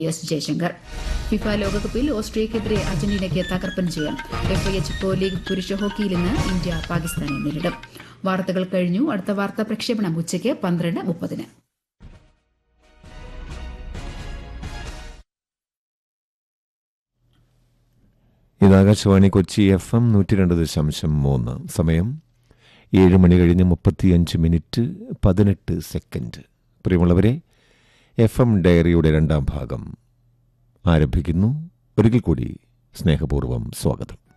S Jaishankar FIFA ലോകകപ്പിൽ ഓസ്ട്രിയക്കെതിരെ അർജന്റീനയ്ക്ക് തകർപ്പൻ ജയം എഫ്ഐഎച്ച് പ്രോ ലീഗ് പുരുഷ ഹോക്കിയിൽ ഇന്ന് ഇന്ത്യ പാകിസ്ഥാനെ നേരിടും വാർത്തകൾ കഴിഞ്ഞു അടുത്ത വാർത്താ പ്രക്ഷേപണം ഉച്ചയ്ക്ക് പന്ത്രണ്ട് മുപ്പതിന് ഇത് ആകാശവാണി കൊച്ചി എഫ് എം നൂറ്റി രണ്ട് ദശാംശം മൂന്ന് സമയം ഏഴ് മണി കഴിഞ്ഞ് മുപ്പത്തിയഞ്ച് മിനിറ്റ് പതിനെട്ട് സെക്കൻഡ് പ്രിയമുള്ളവരെ എഫ് എം ഡയറിയുടെ രണ്ടാം ഭാഗം ആരംഭിക്കുന്നു ഒരിക്കൽ കൂടി സ്നേഹപൂർവ്വം സ്വാഗതം